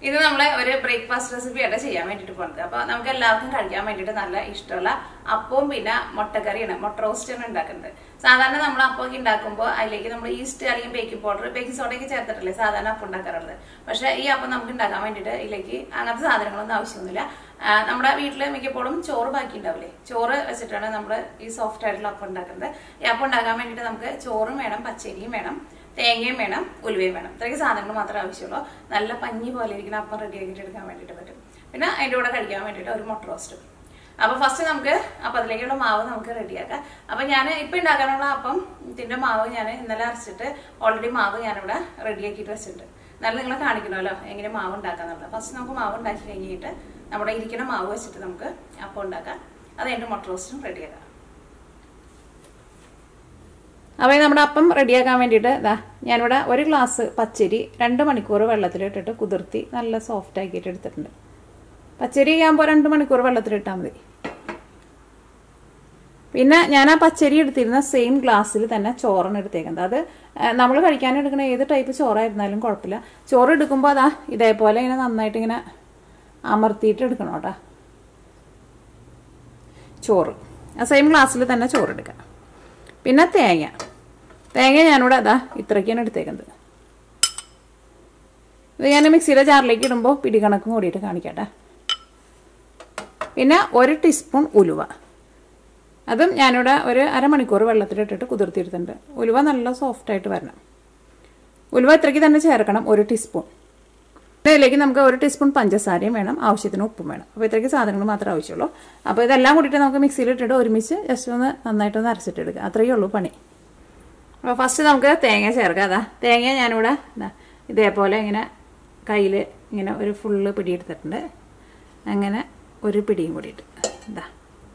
ഇത് നമ്മളെ ഒരു ബ്രേക്ക്ഫാസ്റ്റ് റെസിപ്പിയാണ് ചെയ്യാൻ വേണ്ടിയിട്ട് പോകുന്നത് അപ്പൊ നമുക്ക് എല്ലാവർക്കും കഴിക്കാൻ വേണ്ടിയിട്ട് നല്ല ഇഷ്ടമുള്ള അപ്പവും പിന്നെ മുട്ടക്കറിയാണ് മുട്ട റോസ്റ്റാണ് ഉണ്ടാക്കുന്നത് സാധാരണ നമ്മൾ അപ്പമൊക്കെ ഉണ്ടാക്കുമ്പോൾ അതിലേക്ക് നമ്മൾ ഈസ്റ്റ് അല്ലെങ്കിൽ ബേക്കിംഗ് പൗഡർ ബേക്കിംഗ് സോഡയൊക്കെ ചേർത്തിട്ടല്ലേ സാധാരണ അപ്പം ഉണ്ടാക്കാറുള്ളത് പക്ഷെ ഈ അപ്പം നമുക്ക് ഉണ്ടാക്കാൻ വേണ്ടിയിട്ട് ഇതിലേക്ക് അങ്ങനത്തെ സാധനങ്ങളൊന്നും ആവശ്യമൊന്നുമില്ല ആ, നമ്മുടെ വീട്ടിൽ മിക്കപ്പോഴും ചോറ് ബാക്കി ഉണ്ടാവില്ലേ ചോറ് വെച്ചിട്ടാണ് നമ്മൾ ഈ സോഫ്റ്റ് ആയിട്ടുള്ള അപ്പം ഉണ്ടാക്കുന്നത് ഈ അപ്പം ഉണ്ടാക്കാൻ വേണ്ടിയിട്ട് നമുക്ക് ചോറും വേണം പച്ചരിയും വേണം തേങ്ങയും വേണം ഉലുവയും വേണം ഇത്രയൊക്കെ സാധനങ്ങൾ മാത്രമേ ആവശ്യമുള്ളൂ നല്ല പഞ്ഞി പോലെ ഇരിക്കുന്ന അപ്പം റെഡി ആക്കിയിട്ട് എടുക്കാൻ വേണ്ടിയിട്ട് പറ്റും പിന്നെ അതിൻ്റെ കൂടെ കഴിക്കാൻ വേണ്ടിയിട്ട് ഒരു മുട്ട റോസ്റ്റും അപ്പൊ ഫസ്റ്റ് നമുക്ക് അപ്പം അതിലേക്കുള്ള മാവ് നമുക്ക് റെഡിയാക്കാം അപ്പൊ ഞാൻ ഇപ്പൊ ഉണ്ടാക്കാനുള്ള അപ്പം ഇതിന്റെ മാവ് ഞാൻ ഇന്നലെ അരച്ചിട്ട് ഓൾറെഡി മാവ് ഞാനിവിടെ റെഡിയാക്കിയിട്ട് വെച്ചിട്ടുണ്ട് എന്നാലും നിങ്ങളെ കാണിക്കണമല്ലോ എങ്ങനെ മാവ് ഉണ്ടാക്കാന്നുള്ളത് ഫസ്റ്റ് നമുക്ക് മാവ് ഉണ്ടാക്കി കഴിഞ്ഞിട്ട് നമ്മുടെ ഇരിക്കുന്ന മാവ് വെച്ചിട്ട് നമുക്ക് അപ്പം ഉണ്ടാക്കാം അത് എൻ്റെ മുട്ട റോസ്റ്റും റെഡിയാക്കാം അപ്പോൾ നമ്മുടെ അപ്പം റെഡിയാക്കാൻ വേണ്ടിയിട്ട് ഇതാ ഞാനിവിടെ ഒരു ഗ്ലാസ് പച്ചരി രണ്ട് മണിക്കൂർ വെള്ളത്തിലിട്ടിട്ട് കുതിർത്തി നല്ല സോഫ്റ്റ് ആക്കിയിട്ട് എടുത്തിട്ടുണ്ട് പച്ചരി ആകുമ്പോൾ രണ്ട് മണിക്കൂർ വെള്ളത്തിലിട്ടാൽ മതി പിന്നെ ഞാൻ ആ പച്ചരി എടുത്തിരുന്ന സെയിം ഗ്ലാസ്സിൽ തന്നെ ചോറാണ് എടുത്തേക്കുന്നത് അത് നമ്മൾ കഴിക്കാൻ എടുക്കുന്ന ഏത് ടൈപ്പ് ചോറായിരുന്നാലും കുഴപ്പമില്ല ചോറ് എടുക്കുമ്പോൾ അതാ ഇതേപോലെ ഇങ്ങനെ നന്നായിട്ട് ഇങ്ങനെ അമർത്തിയിട്ട് എടുക്കണം കേട്ടോ ചോറ് ആ സെയിം ഗ്ലാസ്സിൽ തന്നെ ചോറ് എടുക്കാം പിന്നെ തേങ്ങ തേങ്ങ ഞാനിവിടെ അതാ ഇത്രയ്ക്കാണ് എടുത്തേക്കുന്നത് ഇത് ഞാൻ മിക്സിയുടെ ജാറിലേക്ക് ഇടുമ്പോൾ പിടികണക്കും കൂടിയിട്ട് കാണിക്കട്ടെ പിന്നെ ഒരു ടീസ്പൂൺ ഉലുവ അതും ഞാനിവിടെ ഒരു അരമണിക്കൂർ വെള്ളത്തിലിട്ടിട്ട് കുതിർത്തിയെടുത്തിട്ടുണ്ട് ഉലുവ നല്ല സോഫ്റ്റായിട്ട് വരണം ഉലുവ ഇത്രയ്ക്ക് തന്നെ ചേർക്കണം ഒരു ടീസ്പൂൺ ഇതിലേക്ക് നമുക്ക് ഒരു ടീസ്പൂൺ പഞ്ചസാരയും വേണം ആവശ്യത്തിന് ഉപ്പും വേണം അപ്പോൾ ഇത്രയ്ക്ക് സാധനങ്ങൾ മാത്രമേ ആവശ്യമുള്ളൂ അപ്പോൾ ഇതെല്ലാം കൂടിയിട്ട് നമുക്ക് മിക്സിയിലിട്ടിട്ട് ഒരുമിച്ച് ജസ്റ്റ് ഒന്ന് നന്നായിട്ടൊന്ന് അരച്ചിട്ടെടുക്കുക അത്രയേ ഉള്ളൂ പണി അപ്പോൾ ഫസ്റ്റ് നമുക്ക് തേങ്ങ ചേർക്കാം അതാ തേങ്ങ ഞാനിവിടെ ഇതാ ഇതേപോലെ ഇങ്ങനെ കയ്യിൽ ഇങ്ങനെ ഒരു ഫുള്ള് പിടി എടുത്തിട്ടുണ്ട് അങ്ങനെ ഒരു പിടിയും കൂടിയിട്ട് ഇതാ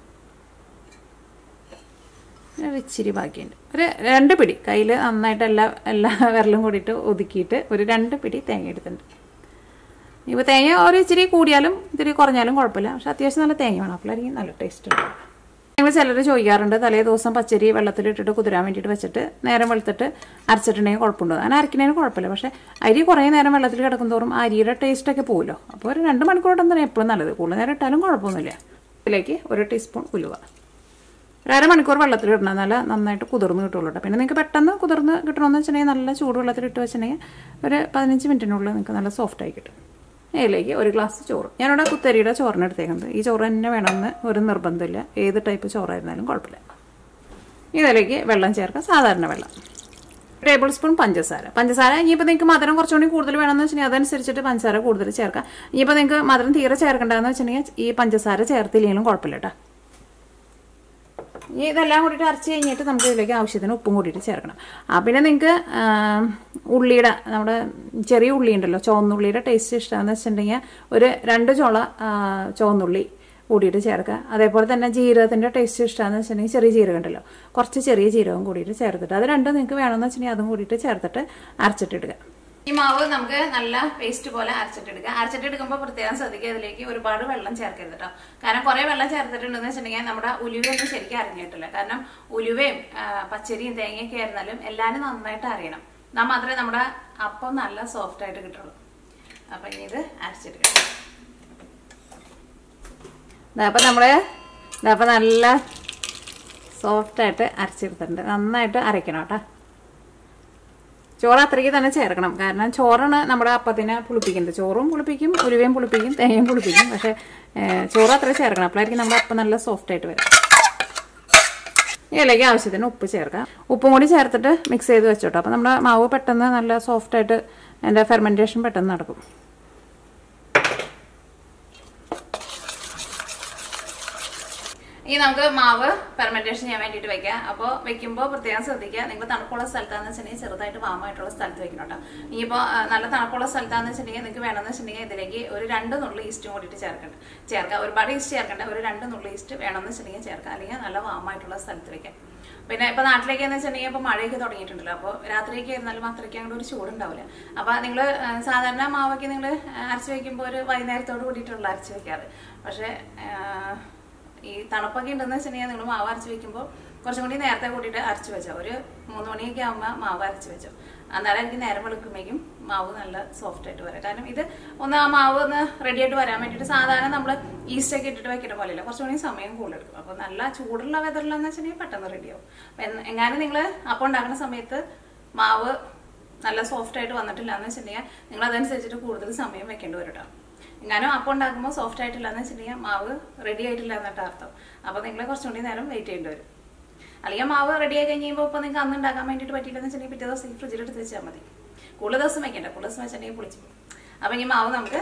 ഒരു ഇച്ചിരി ബാക്കിയുണ്ട് ഒരു രണ്ട് പിടി കയ്യിൽ നന്നായിട്ട് എല്ലാ എല്ലാ വിരലും കൂടിയിട്ട് ഒതുക്കിയിട്ട് ഒരു രണ്ട് പിടി തേങ്ങ എടുത്തിട്ടുണ്ട് ഇപ്പോൾ തേങ്ങ ഒരു ഇച്ചിരി കൂടിയാലും ഇത്തിരി കുറഞ്ഞാലും കുഴപ്പമില്ല പക്ഷെ അത്യാവശ്യം നല്ല തേങ്ങ വേണം അപ്പോഴായിരിക്കും നല്ല ടേസ്റ്റ് ഉണ്ട് ഞങ്ങൾ ചിലർ ചോദിക്കാറുണ്ട് തലേ ദിവസം പച്ചരി വെള്ളത്തിലിട്ടിട്ട് കുതിരാൻ വേണ്ടിയിട്ട് വെച്ചിട്ട് നേരം വെളുത്തിട്ട് അരച്ചിട്ടുണ്ടെങ്കിൽ കുഴപ്പമുണ്ടോ അങ്ങനെ അരക്കുന്നതിന് കുഴപ്പമില്ല പക്ഷേ അരി കുറേ നേരം വെള്ളത്തിൽ കിടക്കും തോറും അരിയുടെ ടേസ്റ്റൊക്കെ പോകുമല്ലോ അപ്പോൾ ഒരു രണ്ട് മണിക്കൂറോട്ടം തന്നെ എപ്പോഴും നല്ലത് കൂടുതൽ നേരം ഇട്ടാലും കുഴപ്പമൊന്നുമില്ല ഇതിലേക്ക് ഒരു ടീസ്പൂൺ ഉലുവ ഒരു അരമണിക്കൂർ വെള്ളത്തിലിടണം നല്ല നന്നായിട്ട് കുതിർന്ന് കിട്ടുള്ളൂ കേട്ടോ പിന്നെ നിങ്ങൾക്ക് പെട്ടെന്ന് കുതിർന്ന് കിട്ടണമെന്ന് വെച്ചിട്ടുണ്ടെങ്കിൽ നല്ല ചൂട് വെള്ളത്തിലിട്ട് വെച്ചിട്ടുണ്ടെങ്കിൽ ഒരു പതിനഞ്ച് മിനിറ്റിനുള്ളിൽ നിങ്ങൾക്ക് നല്ല സോഫ്റ്റ് ആയി കിട്ടും ഇതിലേക്ക് ഒരു ഗ്ലാസ് ചോറ് ഞാനിവിടെ കുത്തരിയുടെ ചോറിന് എടുത്തേക്കുന്നത് ഈ ചോറ് തന്നെ വേണമെന്ന് ഒരു നിർബന്ധമില്ല ഏത് ടൈപ്പ് ചോറായിരുന്നാലും കുഴപ്പമില്ല ഇതിലേക്ക് വെള്ളം ചേർക്കാം സാധാരണ വെള്ളം ടേബിൾ സ്പൂൺ പഞ്ചസാര പഞ്ചസാര ഇനിയിപ്പോൾ നിങ്ങൾക്ക് മധുരം കുറച്ചുകൂടി കൂടുതൽ വേണമെന്ന് വെച്ചിട്ടുണ്ടെങ്കിൽ അതനുസരിച്ചിട്ട് പഞ്ചസാര കൂടുതൽ ചേർക്കാം ഇനിയിപ്പോൾ നിങ്ങൾക്ക് മധുരം തീരെ ചേർക്കണ്ടെന്ന് വെച്ചിട്ടുണ്ടെങ്കിൽ ഈ പഞ്ചസാര ചേർത്തില്ലെങ്കിലും കുഴപ്പമില്ല കേട്ടോ ഇനി ഇതെല്ലാം കൂടിയിട്ട് അരച്ച് കഴിഞ്ഞിട്ട് നമുക്ക് ഇതിലേക്ക് ആവശ്യത്തിന് ഉപ്പും കൂടിയിട്ട് ചേർക്കണം ആ പിന്നെ നിങ്ങൾക്ക് ഉള്ളിയുടെ നമ്മുടെ ചെറിയ ഉള്ളി ഉണ്ടല്ലോ ചുവന്നുള്ളിയുടെ ടേസ്റ്റ് ഇഷ്ടമാണെന്ന് വെച്ചിട്ടുണ്ടെങ്കിൽ ഒരു രണ്ട് ചോള ആ, ചുവന്നുള്ളി കൂടിയിട്ട് ചേർക്കുക അതേപോലെ തന്നെ ജീരകത്തിൻ്റെ ടേസ്റ്റ് ഇഷ്ടമാണെന്ന് വെച്ചിട്ടുണ്ടെങ്കിൽ ചെറിയ ജീരകം ഉണ്ടല്ലോ കുറച്ച് ചെറിയ ജീരകം കൂടിയിട്ട് ചേർത്തിട്ട് അത് രണ്ടും നിങ്ങൾക്ക് വേണമെന്ന് വെച്ചിട്ടുണ്ടെങ്കിൽ അതും കൂടിയിട്ട് ചേർത്തിട്ട് അരച്ചിട്ടിടുക ഈ മാവ് നമുക്ക് നല്ല പേസ്റ്റ് പോലെ അരച്ചിട്ടെടുക്കുക അരച്ചിട്ടെടുക്കുമ്പോൾ പ്രത്യേകം ശ്രദ്ധിക്കുക ഇതിലേക്ക് ഒരുപാട് വെള്ളം ചേർക്കരുത് കേട്ടോ കാരണം കുറെ വെള്ളം ചേർത്തിട്ടുണ്ടെന്ന് വെച്ചിട്ടുണ്ടെങ്കിൽ നമ്മുടെ ഉലുവയൊന്നും ശരിക്കും അരഞ്ഞിട്ടില്ല കാരണം ഉലുവയും ആ, പച്ചരിയും തേങ്ങയൊക്കെ ആയിരുന്നാലും എല്ലാവരും നന്നായിട്ട് അറിയണം എന്നാൽ മാത്രമേ നമ്മുടെ അപ്പം നല്ല സോഫ്റ്റ് ആയിട്ട് കിട്ടുള്ളൂ അപ്പൊ ഇനി ഇത് അരച്ചെടുക്കണം അപ്പം നമ്മള് അപ്പം നല്ല സോഫ്റ്റായിട്ട് അരച്ചെടുത്തിട്ടുണ്ട് നന്നായിട്ട് അരയ്ക്കണം കേട്ടോ ചോറ് അത്രയ്ക്ക് തന്നെ ചേർക്കണം കാരണം ചോറാണ് നമ്മുടെ അപ്പത്തിനെ പുളിപ്പിക്കുന്നത് ചോറും പുളിപ്പിക്കും ഉലുവയും പുളിപ്പിക്കും തേങ്ങയും പുളിപ്പിക്കും പക്ഷേ ഏഹ്, ചോറ് അത്ര ചേർക്കണം അപ്പോഴായിരിക്കും നമ്മുടെ അപ്പം നല്ല സോഫ്റ്റ് ആയിട്ട് വരും ഇതിലേക്ക് ആവശ്യത്തിന് ഉപ്പ് ചേർക്കാം ഉപ്പും കൂടി ചേർത്തിട്ട് മിക്സ് ചെയ്ത് വെച്ചോട്ടോ അപ്പം നമ്മുടെ മാവ് പെട്ടെന്ന് നല്ല സോഫ്റ്റ് ആയിട്ട് അതിൻ്റെ ഫെർമെൻറ്റേഷൻ പെട്ടെന്ന് നടക്കും ഈ നമുക്ക് മാവ് ഫെർമെന്റേഷൻ ചെയ്യാൻ വേണ്ടിയിട്ട് വെക്കാം അപ്പോൾ വെക്കുമ്പോൾ പ്രത്യേകം ശ്രദ്ധിക്കുക നിങ്ങൾ തണുപ്പുള്ള സ്ഥലത്താന്ന് വെച്ചിട്ടുണ്ടെങ്കിൽ ചെറുതായിട്ട് വാമായിട്ടുള്ള സ്ഥലത്ത് വെക്കണം കേട്ടോ ഇനിയിപ്പോൾ ആ, നല്ല തണുപ്പുള്ള സ്ഥലത്താന്ന് വെച്ചിട്ടുണ്ടെങ്കിൽ നിങ്ങൾക്ക് വേണമെന്ന് വെച്ചിട്ടുണ്ടെങ്കിൽ ഇതിലേക്ക് ഒരു രണ്ട് നുള്ളി ഈസ്റ്റും കൂടിയിട്ട് ചേർക്കണ്ട ചേർക്കാം ഒരുപാട് ഈസ്റ്റ് ചേർക്കണ്ട ഒരു രണ്ട് നുള്ളി ഈസ്റ്റ് വേണമെന്ന് വെച്ചിട്ടുണ്ടെങ്കിൽ ചേർക്കാം അല്ലെങ്കിൽ നല്ല വാമായിട്ടുള്ള സ്ഥലത്ത് വെക്കാം പിന്നെ ഇപ്പൊ നാട്ടിലേക്ക് എന്ന് വെച്ചിട്ടുണ്ടെങ്കിൽ ഇപ്പൊ മഴയൊക്കെ തുടങ്ങിയിട്ടുണ്ടല്ലോ അപ്പോൾ രാത്രിയൊക്കെ ഇരുന്നാലും അത്രയ്ക്ക് അങ്ങോട്ട് ഒരു ചൂടുണ്ടാവില്ല അപ്പൊ നിങ്ങൾ സാധാരണ മാവൊക്കെ നിങ്ങൾ അരച്ച് വെക്കുമ്പോൾ ഒരു വൈകുന്നേരത്തോട് കൂടിയിട്ടുള്ള അരച്ച് വെക്കാറ് പക്ഷേ ആ, ഈ തണുപ്പൊക്കെ ഉണ്ടെന്ന് വെച്ചിട്ടുണ്ടെങ്കിൽ നിങ്ങൾ മാവ് അരച്ച് വെക്കുമ്പോൾ കുറച്ചും കൂടി നേരത്തെ കൂട്ടിയിട്ട് അരച്ച് വെച്ചോ ഒരു മൂന്ന് മണിയൊക്കെ ആകുമ്പോൾ മാവ് അരച്ച് വെച്ചോ അന്നേരം എനിക്ക് നേരം വെളുക്കുമ്പോഴേക്കും മാവ് നല്ല സോഫ്റ്റ് ആയിട്ട് വരാം കാരണം ഇത് ഒന്ന് ആ മാവ് ഒന്ന് റെഡി ആയിട്ട് വരാൻ വേണ്ടിയിട്ട് സാധാരണ നമ്മൾ ഈസ്റ്റ് ഒക്കെ ഇട്ടിട്ട് വെക്കുന്ന പോലെയല്ല കുറച്ചും കൂടി സമയം കൂടുതലെടുക്കും അപ്പോൾ നല്ല ചൂടുള്ള വെതറിലെന്ന് വെച്ചിട്ടുണ്ടെങ്കിൽ പെട്ടെന്ന് റെഡിയാവും അപ്പം എന്ന് എങ്ങാനും നിങ്ങൾ അപ്പം ഉണ്ടാക്കുന്ന സമയത്ത് മാവ് നല്ല സോഫ്റ്റ് ആയിട്ട് വന്നിട്ടില്ല എന്ന് വെച്ചിട്ടുണ്ടെങ്കിൽ നിങ്ങൾ അതനുസരിച്ചിട്ട് കൂടുതൽ സമയം വെക്കേണ്ടി വരും കേട്ടോ എങ്ങാനും അപ്പം ഉണ്ടാക്കുമ്പോൾ സോഫ്റ്റ് ആയിട്ടില്ല എന്ന് വെച്ചിട്ടുണ്ടെങ്കിൽ മാവ് റെഡി ആയിട്ടില്ല എന്നിട്ട് അർത്ഥം അപ്പോൾ നിങ്ങൾ കുറച്ചും കൂടി നേരം വെയിറ്റ് ചെയ്യേണ്ടി വരും അല്ലെങ്കിൽ മാവ് റെഡി ആയി കഴിയുമ്പോൾ ഇപ്പോൾ നിങ്ങൾക്ക് അന്ന് ഉണ്ടാക്കാൻ വേണ്ടിയിട്ട് പറ്റിയില്ലെന്ന് വെച്ചിട്ടുണ്ടെങ്കിൽ പിറ്റേ ദിവസം ഈ ഫ്രിഡ്ജിൽ എടുത്ത് വെച്ചാൽ മതി കൂടുതൽ ദിവസം വെക്കണ്ട കൂടുതൽ ദിവസം വെച്ചിട്ടുണ്ടെങ്കിൽ പൊളിച്ചു പോകും അപ്പം ഈ മാവ് നമുക്ക്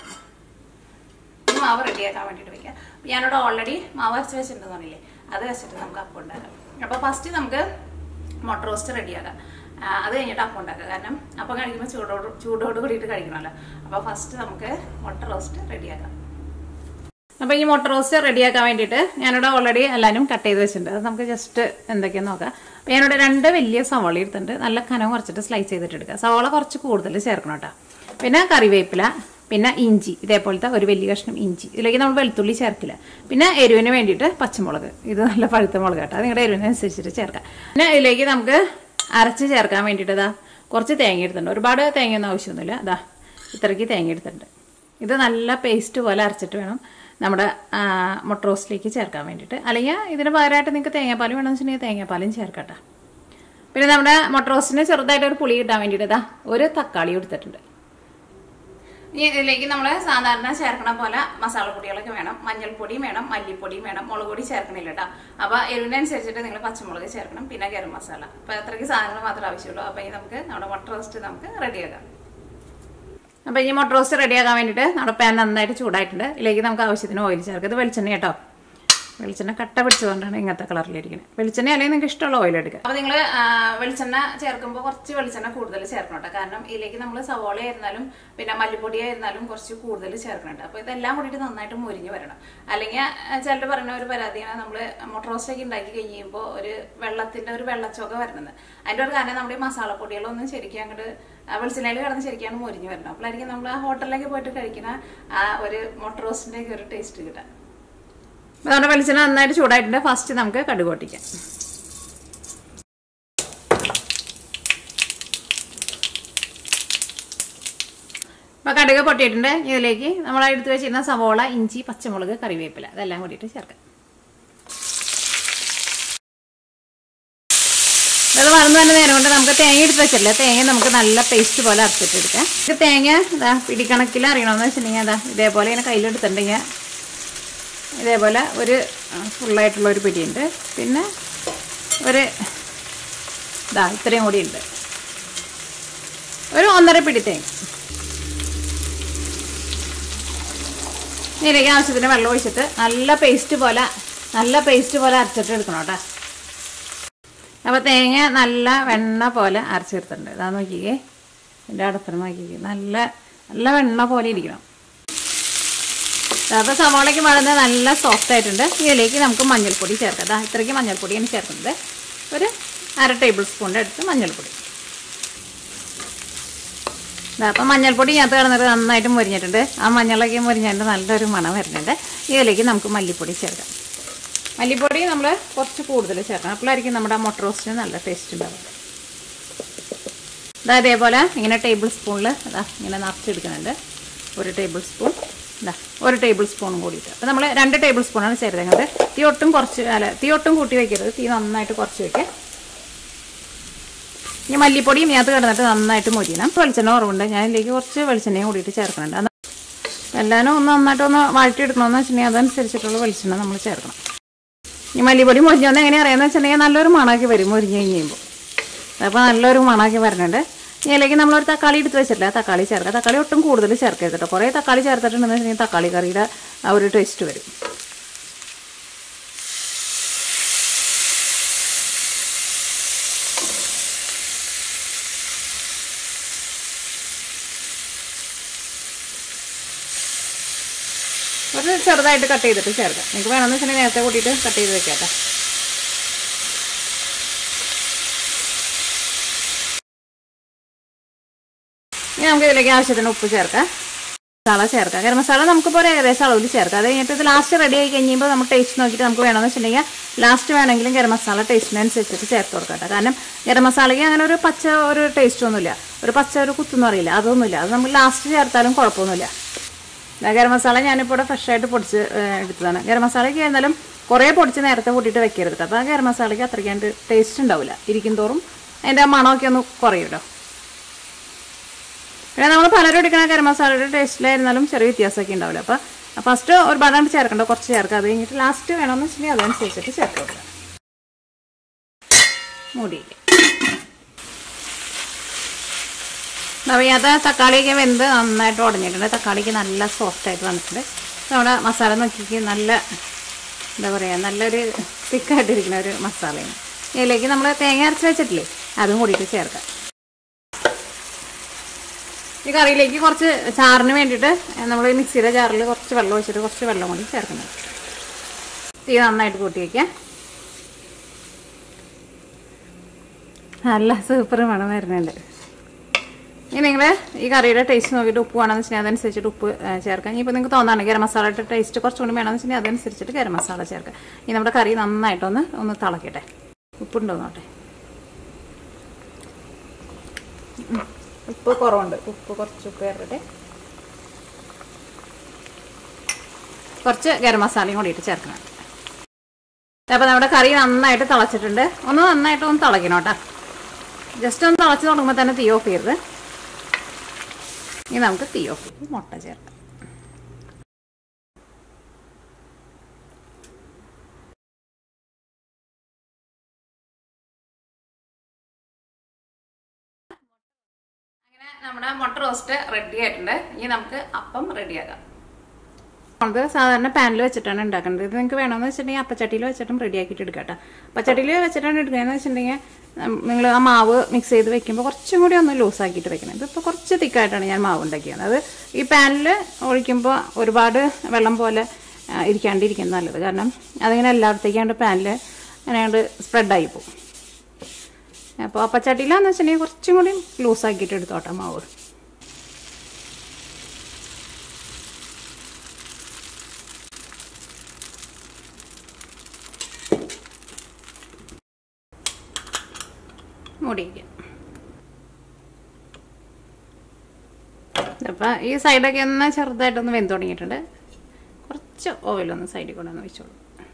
ഈ മാവ് റെഡിയാക്കാൻ വേണ്ടിയിട്ട് വെക്കാം അപ്പം ഞാനിവിടെ ഓൾറെഡി മാവ് അരച്ച് വെച്ചിട്ടുണ്ടെന്ന് പറഞ്ഞില്ലേ അത് വെച്ചിട്ട് നമുക്ക് അപ്പം ഉണ്ടാക്കാം അപ്പോൾ ഫസ്റ്റ് നമുക്ക് മുട്ട റോസ്റ്റ് റെഡിയാക്കാം ആ, അത് കഴിഞ്ഞിട്ട് അപ്പം ഉണ്ടാക്കാം കാരണം അപ്പം കഴിക്കുമ്പോൾ ചൂടോട് ചൂടോട് കൂടിയിട്ട് കഴിക്കണമല്ലോ അപ്പോൾ ഫസ്റ്റ് നമുക്ക് മുട്ട റോസ്റ്റ് റെഡിയാക്കാം അപ്പോൾ ഈ മുട്ട റോസ്റ്റ് റെഡിയാക്കാൻ വേണ്ടിയിട്ട് ഞാനിവിടെ ഓൾറെഡി എല്ലാവരും കട്ട് ചെയ്ത് വെച്ചിട്ടുണ്ട് അത് നമുക്ക് ജസ്റ്റ് എന്തൊക്കെയാന്ന് നോക്കാം അപ്പോൾ ഞാനിവിടെ രണ്ട് വലിയ സവാള എടുത്തിട്ടുണ്ട് നല്ല കനം കുറച്ചിട്ട് സ്ലൈസ് ചെയ്തിട്ട് എടുക്കുക സവാള കുറച്ച് കൂടുതൽ ചേർക്കണം കേട്ടോ പിന്നെ കറിവേപ്പില പിന്നെ ഇഞ്ചി ഇതേപോലത്തെ ഒരു വലിയ കഷ്ണം ഇഞ്ചി ഇതിലേക്ക് നമ്മൾ വെളുത്തുള്ളി ചേർക്കില്ല പിന്നെ എരിവിന് വേണ്ടിയിട്ട് പച്ചമുളക് ഇത് നല്ല പഴുത്ത മുളക് കേട്ടോ അത് നിങ്ങളുടെ എരിവിനനുസരിച്ചിട്ട് ചേർക്കാം പിന്നെ ഇതിലേക്ക് നമുക്ക് അരച്ച് ചേർക്കാൻ വേണ്ടിയിട്ട് ഇതാ കുറച്ച് തേങ്ങ എടുത്തിട്ടുണ്ട് ഒരുപാട് തേങ്ങയൊന്നും ആവശ്യമൊന്നുമില്ല അതാ ഇത്രയ്ക്ക് തേങ്ങ എടുത്തിട്ടുണ്ട് ഇത് നല്ല പേസ്റ്റ് പോലെ അരച്ചിട്ട് വേണം നമ്മുടെ ആ, മുട്ട റോസ്റ്റിലേക്ക് ചേർക്കാൻ വേണ്ടിയിട്ട് അല്ലെങ്കിൽ ഇതിന് പകരമായിട്ട് നിങ്ങൾക്ക് തേങ്ങാപ്പാൽ വേണമെന്ന് വെച്ചിട്ടുണ്ടെങ്കിൽ തേങ്ങാപ്പാലും ചേർക്കട്ടെ പിന്നെ നമ്മുടെ മുട്ട റോസ്റ്റിന് ചെറുതായിട്ട് ഒരു പുളി കിട്ടാൻ വേണ്ടിയിട്ട് ഇതാ ഒരു തക്കാളി എടുത്തിട്ടുണ്ട് ഇനി ഇതിലേക്ക് നമ്മൾ സാധാരണ ചേർക്കണ പോലെ മസാലപ്പൊടികളൊക്കെ വേണം മഞ്ഞൾപ്പൊടിയും വേണം മല്ലിപ്പൊടിയും വേണം മുളക് പൊടി ചേർക്കണില്ല കേട്ടോ അപ്പോൾ എരിവിനനുസരിച്ചിട്ട് നിങ്ങൾ പച്ചമുളക് ചേർക്കണം പിന്നെ ഗരം മസാല അപ്പോൾ അത്രയ്ക്ക് സാധനങ്ങൾ മാത്രമേ ആവശ്യമുള്ളൂ അപ്പോൾ ഇനി നമുക്ക് നമ്മുടെ മുട്ട റോസ്റ്റ് നമുക്ക് റെഡിയാക്കാം അപ്പോൾ ഈ മുട്ട റോസ്റ്റ് റെഡിയാക്കാൻ വേണ്ടിയിട്ട് നമ്മുടെ പാൻ നന്നായിട്ട് ചൂടായിട്ടുണ്ട് ഇതിലേക്ക് നമുക്ക് ആവശ്യത്തിന് ഓയിൽ ചേർക്കാം ഇത് വെളിച്ചെണ്ണ കേട്ടോ വെളിച്ചെണ്ണ കട്ട പിടിച്ചതുകൊണ്ടാണ് ഇങ്ങനത്തെ കളറിലിരിക്കുന്നത് വെളിച്ചെണ്ണ അല്ലെങ്കിൽ നിങ്ങൾക്ക് ഇഷ്ടമുള്ള ഓയിൽ എടുക്കുക അപ്പോൾ നിങ്ങൾ വെളിച്ചെണ്ണ ചേർക്കുമ്പോൾ കുറച്ച് വെളിച്ചെണ്ണ കൂടുതൽ ചേർക്കണം കേട്ടോ കാരണം ഇതിലേക്ക് നമ്മൾ സവോള ആയിരുന്നാലും പിന്നെ മല്ലിപ്പൊടി ആയിരുന്നാലും കുറച്ച് കൂടുതൽ ചേർക്കുന്നുണ്ട് അപ്പോൾ ഇതെല്ലാം കൂടിയിട്ട് നന്നായിട്ട് മുരിഞ്ഞ് വരണം അല്ലെങ്കിൽ ചിലർ പറയുന്ന ഒരു പരാതിയാണ് നമ്മൾ മുട്ട റോസ്റ്റൊക്കെ ഉണ്ടാക്കി കഴിയുമ്പോൾ ഒരു വെള്ളത്തിന്റെ ഒരു വെള്ളച്ചോക വരുന്നത് അതിന്റെ ഒരു കാരണം നമ്മുടെ ഈ മസാലപ്പൊടികളൊന്നും ശരിക്കും അങ്ങോട്ട് വെളിച്ചെണ്ണയിൽ കിടന്ന് ശരിക്കാണ് മുരിഞ്ഞ് വരണം അപ്പോഴായിരിക്കും നമ്മൾ ആ ഹോട്ടലിലേക്ക് പോയിട്ട് കഴിക്കുന്ന ആ ഒരു മുട്ട റോസ്റ്റിന്റെ ഒക്കെ ഒരു ടേസ്റ്റ് കിട്ടുക അപ്പോൾ നമ്മുടെ വെളിച്ചെണ്ണ നന്നായിട്ട് ചൂടായിട്ടുണ്ട് ഫസ്റ്റ് നമുക്ക് കടുക് പൊട്ടിക്കാം അപ്പോൾ കടുക് പൊട്ടിയിട്ടുണ്ട് ഇതിലേക്ക് നമ്മൾ എടുത്ത് വെച്ചിരുന്ന സവോള ഇഞ്ചി പച്ചമുളക് കറിവേപ്പില ഇതെല്ലാം കൂടിയിട്ട് ചേർക്കാം അത് വളർന്നു തന്നെ നേരം കൊണ്ട് നമുക്ക് തേങ്ങ എടുത്ത് വെച്ചിട്ടില്ല തേങ്ങ നമുക്ക് നല്ല പേസ്റ്റ് പോലെ അരച്ചിട്ടെടുക്കാം ഇത് തേങ്ങ ഇതാ പിടിക്കണക്കിൽ അറിയണമെന്ന് വെച്ചിട്ടുണ്ടെങ്കിൽ അതാ ഇതേപോലെ ഇങ്ങനെ കയ്യിലെടുത്തിട്ടുണ്ടെങ്കിൽ ഇതേപോലെ ഒരു ഫുള്ളായിട്ടുള്ള ഒരു പിടിയുണ്ട് പിന്നെ ഒരു ഇതാ ഇത്രയും കൂടി ഉണ്ട് ഒരു ഒന്നര പിടി തേങ്ങ ഇതിലേക്ക് ആവശ്യത്തിന് വെള്ളം ഒഴിച്ചിട്ട് നല്ല പേസ്റ്റ് പോലെ നല്ല പേസ്റ്റ് പോലെ അരച്ചിട്ട് എടുക്കണം കേട്ടോ അപ്പോൾ തേങ്ങ നല്ല വെണ്ണ പോലെ അരച്ചെടുത്തിട്ടുണ്ട് ഇതാ നോക്കിക്കേ എൻ്റെ അടുത്തിന് നോക്കിക്കേ നല്ല നല്ല വെണ്ണ പോലെ ഇരിക്കണം അപ്പോൾ സവാളയ്ക്ക് വളർന്ന് നല്ല സോഫ്റ്റ് ആയിട്ടുണ്ട് ഇതിലേക്ക് നമുക്ക് മഞ്ഞൾപ്പൊടി ചേർക്കാം അതാ ഇത്രയ്ക്ക് മഞ്ഞൾപ്പൊടിയാണ് ചേർക്കുന്നത് ഒരു അര ടേബിൾ സ്പൂണിൻ്റെ അടുത്ത് മഞ്ഞൾപ്പൊടി അപ്പം മഞ്ഞൾപ്പൊടി ഇതിനകത്ത് കിടന്നിട്ട് നന്നായിട്ട് മുരിഞ്ഞിട്ടുണ്ട് ആ മഞ്ഞളൊക്കെ മുരിഞ്ഞിട്ട് നല്ലൊരു മണം വരുന്നുണ്ട് ഇതിലേക്ക് നമുക്ക് മല്ലിപ്പൊടി ചേർക്കാം മല്ലിപ്പൊടി നമ്മൾ കുറച്ച് കൂടുതൽ ചേർക്കണം അപ്പോഴായിരിക്കും നമ്മുടെ മുട്ട റോസ്റ്റിന് നല്ല ടേസ്റ്റ് ഉണ്ടാവും ഇതാ ഇതേപോലെ ഇങ്ങനെ ടേബിൾ സ്പൂണിൽ അതാ ഇങ്ങനെ നിറച്ചെടുക്കുന്നുണ്ട് ഒരു ടേബിൾ സ്പൂൺ ഇതാ ഒരു ടേബിൾ സ്പൂണും കൂടിയിട്ട് അപ്പോൾ നമ്മൾ രണ്ട് ടേബിൾ സ്പൂണാണ് ചേർത്തേക്കുന്നത് തീ ഒട്ടും കുറച്ച് അല്ല തീ ഒട്ടും കൂട്ടി വയ്ക്കരുത് തീ നന്നായിട്ട് കുറച്ച് വയ്ക്കുക ഇനി മല്ലിപ്പൊടിയും ഇതിനകത്ത് കിടന്നിട്ട് നന്നായിട്ട് മൊരിയണം വെളിച്ചെണ്ണ കുറവുണ്ട് ഞാൻ ഇതിലേക്ക് കുറച്ച് വെളിച്ചെണ്ണയും കൂടിയിട്ട് ചേർക്കുന്നുണ്ട് അത് എല്ലാവരും ഒന്ന് നന്നായിട്ട് ഒന്ന് വഴറ്റിയെടുക്കണമെന്ന് വെച്ചിട്ടുണ്ടെങ്കിൽ അതനുസരിച്ചിട്ടുള്ള വെളിച്ചെണ്ണ നമ്മൾ ചേർക്കണം ഈ മല്ലിപ്പൊടി മൊരിഞ്ഞോന്ന് എങ്ങനെ അറിയാമെന്ന് വെച്ചിട്ടുണ്ടെങ്കിൽ നല്ലൊരു മണാക്കി വരും മൊരിഞ്ഞ് കഴിയുമ്പോൾ അപ്പോൾ നല്ലൊരു മണാക്കി വരുന്നുണ്ട് ഇതിലേക്ക് നമ്മളൊരു തക്കാളി എടുത്ത് വെച്ചിട്ടില്ല തക്കാളി ചേർക്കുക തക്കാളി ഒട്ടും കൂടുതൽ ചേർക്കരുത് കേട്ടോ കുറേ തക്കാളി ചേർത്തിട്ടുണ്ടെന്ന് വെച്ചിട്ടുണ്ടെങ്കിൽ തക്കാളി കറിയുടെ ആ ഒരു ടേസ്റ്റ് വരും ഒരു ചെറുതായിട്ട് കട്ട് ചെയ്തിട്ട് ചേർക്കാം നിങ്ങൾക്ക് വേണമെന്ന് വെച്ചിട്ടുണ്ടെങ്കിൽ നേരത്തെ കൂട്ടിയിട്ട് കട്ട് ചെയ്ത് വെക്കാം കേട്ടോ ഇനി നമുക്ക് ഇതിലേക്ക് ആവശ്യത്തിന് ഉപ്പ് ചേർക്കാം മസാല ചേർക്കാം ഗരം മസാല നമുക്കിപ്പോൾ ഒരു ഏകദേശം അളവിൽ ചേർക്കാം അത് കഴിഞ്ഞിട്ട് ഇത് ലാസ്റ്റ് റെഡി ആയി കഴിയുമ്പോൾ നമ്മൾ ടേസ്റ്റ് നോക്കിയിട്ട് നമുക്ക് വേണമെന്ന് വെച്ചിട്ടുണ്ടെങ്കിൽ ലാസ്റ്റ് വേണമെങ്കിലും ഗരം മസാല ടേസ്റ്റിനനുസരിച്ചിട്ട് ചേർത്ത് കൊടുക്കാം കേട്ടോ കാരണം ഗരം മസാലയ്ക്ക് അങ്ങനെ ഒരു പച്ച ഒരു ടേസ്റ്റ് ഒന്നുമില്ല ഒരു പച്ച ഒരു കുത്തൊന്നും അറിയില്ല അതൊന്നുമില്ല അത് നമ്മൾ ലാസ്റ്റ് ചേർത്താലും കുഴപ്പമൊന്നുമില്ല ദാ ഗരം മസാല ഞാനിപ്പോൾ ഇവിടെ ഫ്രഷ് ആയിട്ട് പൊടിച്ച് ഏഹ്, എടുത്തതാണ് ഗരം മസാലയ്ക്ക് എന്നാലും കുറേ പൊടിച്ച് നേരത്തെ കൂട്ടിയിട്ട് വെക്കരുത് കേട്ടോ അപ്പോൾ ആ ഗരം മസാലയ്ക്ക് അത്രയ്ക്കാണ്ട് ടേസ്റ്റ് ഉണ്ടാവില്ല ഇരിക്കും തോറും അതിൻ്റെ ആ മണമൊക്കെ ഒന്ന് കുറയുമല്ലോ പിന്നെ നമ്മൾ പലരും എടുക്കണ ഗരം മസാലയുടെ ടേസ്റ്റിലായിരുന്നാലും ചെറിയ വ്യത്യാസമൊക്കെ ഉണ്ടാവില്ല അപ്പോൾ ഫസ്റ്റ് ഒരുപാടാണ്ട് ചേർക്കണ്ട കുറച്ച് ചേർക്കുക അത് കഴിഞ്ഞിട്ട് ലാസ്റ്റ് വേണമെന്ന് വെച്ചിട്ടുണ്ടെങ്കിൽ അതനുസരിച്ചിട്ട് ചേർത്ത് കൊടുക്കുക മൂടിയില്ല നവയ്യാത്ത തക്കാളിയൊക്കെ വെന്ത് നന്നായിട്ട് ഉടഞ്ഞിട്ടുണ്ട് തക്കാളിക്ക് നല്ല സോഫ്റ്റ് ആയിട്ട് വന്നിട്ടുണ്ട് നമ്മുടെ മസാല നോക്കിക്ക് നല്ല എന്താ പറയുക നല്ലൊരു തിക്കായിട്ടിരിക്കുന്ന ഒരു മസാലയാണ് ഇതിലേക്ക് നമ്മൾ തേങ്ങ അരച്ച് വെച്ചിട്ടില്ലേ അതും കൂടിയിട്ട് ചേർക്കാം ഈ കറിയിലേക്ക് കുറച്ച് ചാറിന് വേണ്ടിയിട്ട് നമ്മൾ മിക്സിയുടെ ജാറിൽ കുറച്ച് വെള്ളം ഒഴിച്ചിട്ട് കുറച്ച് വെള്ളം കൂടി ചേർക്കുന്നത് തീ നന്നായിട്ട് കൂട്ടി വയ്ക്കാം നല്ല സൂപ്പർ മണം വരുന്നുണ്ട് ഇനി നിങ്ങൾ ഈ കറിയുടെ ടേസ്റ്റ് നോക്കിയിട്ട് ഉപ്പ് വേണമെന്ന് വെച്ചാൽ അതനുസരിച്ചിട്ട് ഉപ്പ് ആ, ചേർക്കാം ഇനിയിപ്പോൾ നിങ്ങൾക്ക് തോന്നാണ് ഗരം മസാലയുടെ ടേസ്റ്റ് കുറച്ചുകൂടി വേണമെന്ന് വെച്ചാൽ അതനുസരിച്ചിട്ട് ഗരം മസാല ചേർക്കാം ഇനി നമ്മുടെ കറി നന്നായിട്ടൊന്ന് ഒന്ന് തിളക്കട്ടെ ഉപ്പുണ്ടോ നോട്ടെ ഉം. ഉപ്പ് കുറവുണ്ട് ഉപ്പ് കുറച്ച് ഉപ്പ് ചേർക്കട്ടെ കുറച്ച് ഗരം മസാലയും കൂടിയിട്ട് ചേർക്കണം അപ്പോൾ നമ്മുടെ കറി നന്നായിട്ട് തിളച്ചിട്ടുണ്ട് ഒന്ന് നന്നായിട്ട് ഒന്ന് തിളയ്ക്കണം കേട്ടോ ജസ്റ്റ് ഒന്ന് തിളച്ച് തുടങ്ങുമ്പോൾ തന്നെ തീ ഓഫ് ചെയ്യരുത് ഇനി നമുക്ക് തീ ഓഫ് ചെയ്ത് മുട്ട ചേർക്കാം അങ്ങനെ നമ്മുടെ മുട്ട റോസ്റ്റ് റെഡി ആയിട്ടുണ്ട് ഇനി നമുക്ക് അപ്പം റെഡിയാക്കാം അത് സാധാരണ പാനിൽ വെച്ചിട്ടാണ് ഉണ്ടാക്കുന്നത് ഇത് നിങ്ങൾക്ക് വേണമെന്ന് വെച്ചിട്ടുണ്ടെങ്കിൽ അപ്പച്ചട്ടിയിൽ വെച്ചിട്ടും റെഡി ആക്കിയിട്ട് എടുക്കാം കേട്ടോ അപ്പച്ചട്ടിയിൽ വെച്ചിട്ടാണ് എടുക്കുകയെന്ന് വെച്ചിട്ടുണ്ടെങ്കിൽ നിങ്ങൾ ആ മാവ് മിക്സ് ചെയ്ത് വെക്കുമ്പോൾ കുറച്ചും കൂടി ഒന്ന് ലൂസ് ആക്കിയിട്ട് വെക്കണം ഇതിപ്പോൾ കുറച്ച് തിക്കായിട്ടാണ് ഞാൻ മാവ് ഉണ്ടാക്കിയത് അത് ഈ പാനിൽ ഒഴിക്കുമ്പോൾ ഒരുപാട് വെള്ളം പോലെ ആ, ഇരിക്കാണ്ടിരിക്കുന്നത് നല്ലത് കാരണം അതിങ്ങനെ എല്ലായിടത്തേക്കാണ്ട് പാനിൽ അങ്ങനെയാണ്ട് സ്പ്രെഡായി പോകും അപ്പോൾ അപ്പച്ചട്ടിയിലാന്ന് വെച്ചിട്ടുണ്ടെങ്കിൽ കുറച്ചും കൂടി ലൂസ് ആക്കിയിട്ട് എടുത്തോട്ടെ മാവ് മൂടിയിരിക്കാം അപ്പം ഈ സൈഡൊക്കെ ഒന്ന് ചെറുതായിട്ടൊന്ന് വെന്ത് തുടങ്ങിയിട്ടുണ്ട് കുറച്ച് ഓയിലൊന്ന് സൈഡിൽ കൂടെ ഒന്ന് വെച്ചോളൂ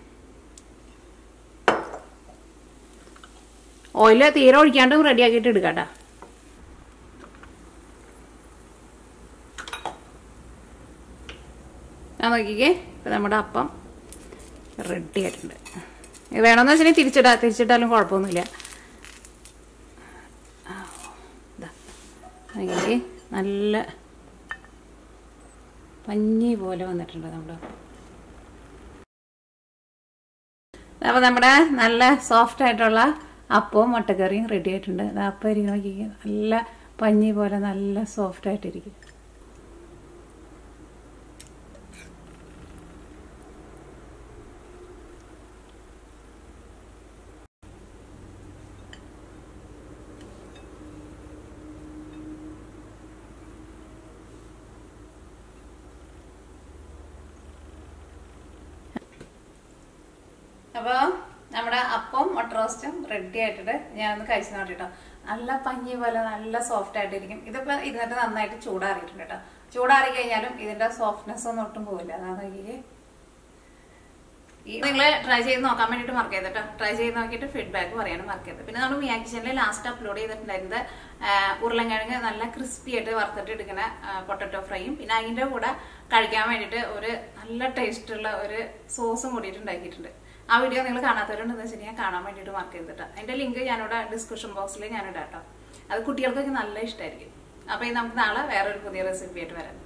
ഓയിൽ തീരെ ഒഴിക്കാണ്ട് റെഡിയാക്കിയിട്ട് എടുക്കാട്ടാ ആ നോക്കിക്കേ ഇപ്പം നമ്മുടെ അപ്പം റെഡി ആയിട്ടുണ്ട് ഇത് വേണമെന്ന് വെച്ചിട്ടുണ്ടെങ്കിൽ തിരിച്ചിടാ തിരിച്ചിട്ടാലും കുഴപ്പമൊന്നുമില്ല ദാ. അങ്ങനെ നല്ല പഞ്ഞി പോലെ വന്നിട്ടുണ്ട് നമ്മുടെ അപ്പോൾ നമ്മുടെ നല്ല സോഫ്റ്റ് ആയിട്ടുള്ള അപ്പവും മുട്ടക്കറിയും റെഡി ആയിട്ടുണ്ട് ദാ അപ്പം ഇരിക്കുന്ന നോക്കിക്കുക നല്ല പഞ്ഞി പോലെ നല്ല സോഫ്റ്റ് ആയിട്ടിരിക്കും അപ്പോൾ നമ്മുടെ അപ്പം മുട്ട റോസ്റ്റും റെഡി ആയിട്ടുണ്ട് ഞാനൊന്ന് കഴിച്ചു നോട്ടിട്ടോ നല്ല പഞ്ഞി പോലെ നല്ല സോഫ്റ്റ് ആയിട്ടിരിക്കും ഇതിപ്പോൾ ഇരുന്നിട്ട് നന്നായിട്ട് ചൂടാറിയിട്ടുണ്ട് കേട്ടോ ചൂടാറി കഴിഞ്ഞാലും ഇതിന്റെ സോഫ്റ്റ്നെസ് ഒന്നും ഒട്ടും പോവില്ല അതാണ് നോക്കിയേ ഈ നിങ്ങൾ ട്രൈ ചെയ്ത് നോക്കാൻ വേണ്ടിയിട്ട് മറക്കരുത് കേട്ടോ ട്രൈ ചെയ്ത് നോക്കിയിട്ട് ഫീഡ്ബാക്ക് പറയാനും മറക്കരുത് പിന്നെ നമ്മൾ മിയാ കിച്ചണിൽ ലാസ്റ്റ് അപ്ലോഡ് ചെയ്തിട്ടുണ്ടായിരുന്നത് ആ, ഉരുളൻകിഴങ്ങ് നല്ല ക്രിസ്പി ആയിട്ട് വറുത്തിട്ട് എടുക്കുന്ന പൊട്ടറ്റോ ഫ്രൈയും പിന്നെ അതിന്റെ കൂടെ കഴിക്കാൻ വേണ്ടിയിട്ട് ഒരു നല്ല ടേസ്റ്റ് ഉള്ള ഒരു സോസും കൂടിയിട്ട് ഉണ്ടാക്കിയിട്ടുണ്ട് ആ വീഡിയോ നിങ്ങൾ കാണാത്തവരുണ്ടെന്ന് വെച്ചിട്ടുണ്ടെങ്കിൽ കാണാൻ വേണ്ടിയിട്ട് മറക്കരുത് കേട്ടോ അതിന്റെ ലിങ്ക് ഞാനിവിടെ ഡിസ്ക്രിപ്ഷൻ ബോക്സിൽ ഞാനിടാം കേട്ടോ അത് കുട്ടികൾക്കൊക്കെ നല്ല ഇഷ്ടമായിരിക്കും അപ്പൊ ഇനി നമുക്ക് നാളെ വേറൊരു പുതിയ റെസിപ്പി ആയിട്ട് വരാം